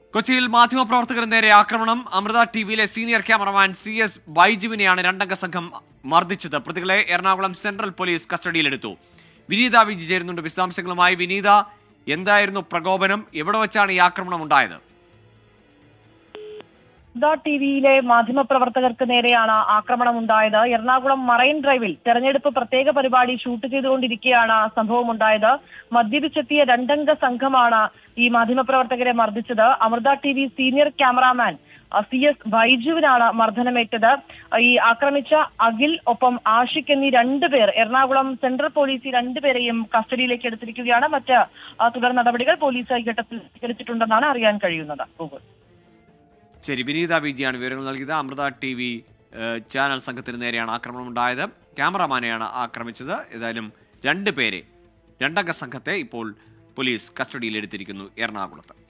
കൊച്ചിയിൽ മാധ്യമപ്രവർത്തകർ നേരെ ആക്രമണം അമൃത ടി വിയിലെ സീനിയർ ക്യാമറമാൻ സി എസ് ബൈജുവിനെയാണ് രണ്ടംഗ സംഘം മർദ്ദിച്ചത് പ്രതികളെ എറണാകുളം സെൻട്രൽ പോലീസ് കസ്റ്റഡിയിലെടുത്തു വിനീത വിജി ചേരുന്നുണ്ട് വിശദാംശങ്ങളുമായി വിനീത എന്തായിരുന്നു പ്രകോപനം എവിടെ വെച്ചാണ് ഈ ആക്രമണം ഉണ്ടായത് ടി വിയിലെ മാധ്യമപ്രവർത്തകർക്ക് നേരെയാണ് ആക്രമണം ഉണ്ടായത് എറണാകുളം മറൈൻ ഡ്രൈവിൽ തെരഞ്ഞെടുപ്പ് പ്രത്യേക പരിപാടി ഷൂട്ട് ചെയ്തുകൊണ്ടിരിക്കെയാണ് സംഭവം ഉണ്ടായത് മദ്യപിച്ചെത്തിയ രണ്ടംഗ സംഘമാണ് ഈ മാധ്യമപ്രവർത്തകരെ മർദ്ദിച്ചത് Amrita T V senior cameraman ah, C S ബൈജുവിനാണ് മർദ്ദനമേറ്റത് ഈ ആക്രമിച്ച അഖിൽ ഒപ്പം ആഷിഖ് എന്നീ രണ്ടുപേർ എറണാകുളം സെൻട്രൽ പോലീസ് ഈ രണ്ടുപേരെയും കസ്റ്റഡിയിലേക്ക് എടുത്തിരിക്കുകയാണ് മറ്റ് ആ, തുടർ നടപടികൾ പോലീസ് ഈ ഘട്ടത്തിൽ സ്വീകരിച്ചിട്ടുണ്ടെന്നാണ് അറിയാൻ കഴിയുന്നത് ഗൂഗിൾ ശരി വിനീത വിജിയാണ് വിവരങ്ങൾ നൽകിയത് അമൃത ടി വി ചാനൽ സംഘത്തിന് നേരെയാണ് ആക്രമണം ഉണ്ടായത് ക്യാമറമാനെയാണ് ആക്രമിച്ചത് ഏതായാലും രണ്ട് പേരെ രണ്ടംഗ സംഘത്തെ ഇപ്പോൾ പോലീസ് കസ്റ്റഡിയിലെടുത്തിരിക്കുന്നു എറണാകുളത്ത്